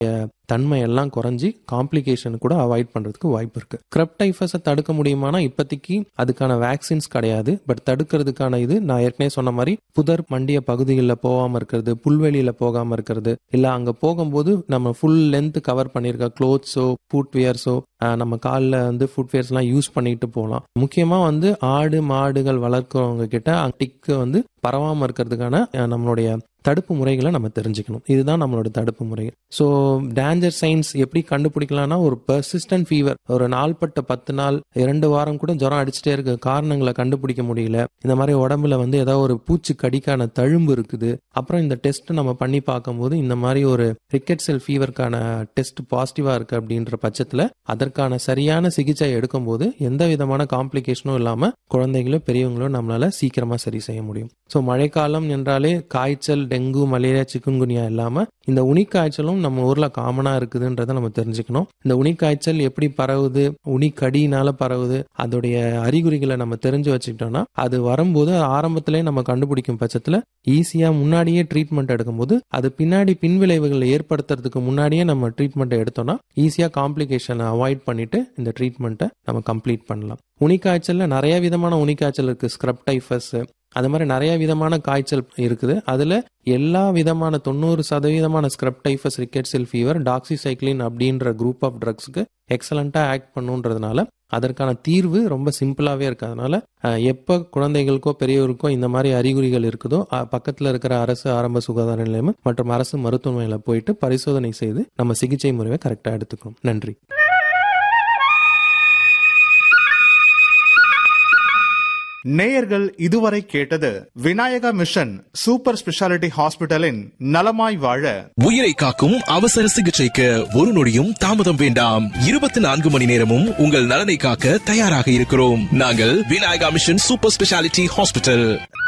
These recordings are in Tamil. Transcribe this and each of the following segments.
தன்மை எல்லாம் குறைஞ்சி காம்ப்ளிகேஷன் கூட அவாய்ட் பண்றதுக்கு வாய்ப்பு இருக்கு கிரப் டைஃபஸை தடுக்க முடியுமானா இப்போதைக்கு அதுக்கான வேக்சின்ஸ் கிடையாது பட் தடுக்கிறதுக்கான இது நான் ஏற்கனவே சொன்ன மாதிரி புதர் மண்டிய பகுதிகளில் போகாம இருக்கிறது புல்வெளியில போகாம இருக்கிறது இல்ல அங்க போகும்போது நம்ம ஃபுல் லென்த் கவர் பண்ணிருக்க க்ளோத்ஸோ ஃபுட்வேர்ஸோ நம்ம காலில் வந்து ஃபுட்வேர்ஸ்லாம் யூஸ் பண்ணிட்டு போகலாம் முக்கியமா வந்து ஆடு மாடுகள் வளர்க்குறவங்க கிட்ட டிக்கு வந்து பரவாம இருக்கிறதுக்கான அஹ், நம்மளுடைய தடுப்பு முறைகளை நம்ம தெரிஞ்சுக்கணும் இதுதான் நம்மளோட தடுப்பு முறை ஸோ டேஞ்சர் சைன்ஸ் எப்படி கண்டுபிடிக்கலாம்னா ஒரு பெர்சிஸ்டன்ட் ஃபீவர் ஒரு நாள்பட்ட பத்து நாள் இரண்டு வாரம் கூட ஜுரம் அடிச்சுட்டே இருக்க காரணங்களை கண்டுபிடிக்க முடியல இந்த மாதிரி உடம்புல வந்து ஏதாவது ஒரு பூச்சி கடிக்கான தழும்பு இருக்குது அப்புறம் இந்த டெஸ்ட் நம்ம பண்ணி பார்க்கும்போது இந்த மாதிரி ஒரு ரிக்கெட் செல் ஃபீவருக்கான டெஸ்ட் பாசிட்டிவா இருக்கு அப்படின்ற பட்சத்துல அதற்கான சரியான சிகிச்சை எடுக்கும்போது எந்த விதமான காம்ப்ளிகேஷனும் இல்லாம குழந்தைகளோ பெரியவங்களோ நம்மளால சீக்கிரமா சரி செய்ய முடியும் ஸோ மழைக்காலம் என்றாலே காய்ச்சல் டெங்கு மலேரியா சிக்குங்குனியா இல்லாம இந்த உனிக்காய்ச்சலும் நம்ம ஊர்ல காமனா இருக்குதுன்றதை நம்ம தெரிஞ்சுக்கணும் இந்த உனிக்காய்ச்சல் எப்படி பரவுது உனிக்கடினால பரவுது அதோடைய அறிகுறிகளை நம்ம தெரிஞ்சு வச்சுக்கிட்டோம்னா அது வரும்போது ஆரம்பத்திலே நம்ம கண்டுபிடிக்கும் பட்சத்துல ஈஸியா முன்னாடியே ட்ரீட்மெண்ட் எடுக்கும்போது அது பின்னாடி பின்விளைவுகளை ஏற்படுத்துறதுக்கு முன்னாடியே நம்ம ட்ரீட்மெண்ட் எடுத்தோம்னா ஈஸியா காம்ப்ளிகேஷனை அவாய்ட் பண்ணிட்டு இந்த ட்ரீட்மெண்ட்டை நம்ம கம்ப்ளீட் பண்ணலாம் உனிக்காய்ச்சல்ல நிறைய விதமான உனிக்காய்ச்சல் இருக்கு ஸ்க்ரப் டைஃபஸ் அது மாதிரி நிறைய விதமான காய்ச்சல் இருக்குது அதுல எல்லா விதமான தொண்ணூறு சதவீதமான scrub typhus rickettsial fever doxycycline அப்படின்ற குரூப் ஆஃப் ட்ரக்ஸ்க்கு எக்ஸலண்டா ஆக்ட் பண்ணுன்றதுனால அதற்கான தீர்வு ரொம்ப சிம்பிளாவே இருக்கு அதனால அஹ், எப்ப குழந்தைகளுக்கோ பெரியவருக்கோ இந்த மாதிரி அறிகுறிகள் இருக்குதோ அஹ், பக்கத்துல இருக்கிற அரசு ஆரம்ப சுகாதார நிலையம் மற்றும் அரசு மருத்துவமனையில போயிட்டு பரிசோதனை செய்து நம்ம சிகிச்சை முறையை கரெக்டா எடுத்துக்கணும் நன்றி நேயர்கள் இதுவரை கேட்டது விநாயகா மிஷன் சூப்பர் ஸ்பெஷாலிட்டி ஹாஸ்பிட்டலின் நலமாய் வாழ உயிரை காக்கும் அவசர சிகிச்சைக்கு ஒரு நொடியும் தாமதம் வேண்டாம் இருபத்தி நான்கு மணி நேரமும் உங்கள் நலனை காக்க தயாராக இருக்கிறோம் நாங்கள் Vinayaka mission super speciality hospital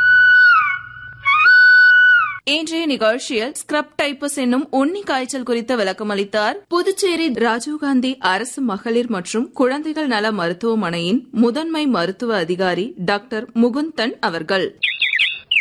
இன்றைய நிகழ்ச்சியில் ஸ்கிரப் டைப்பஸ் என்னும் உண்ணி காய்ச்சல் குறித்து விளக்கமளித்தார் புதுச்சேரி ராஜீவ்காந்தி அரசு மகளிர் மற்றும் குழந்தைகள் நல மருத்துவமனையின் முதன்மை மருத்துவ அதிகாரி டாக்டர் முகுந்தன் அவர்கள்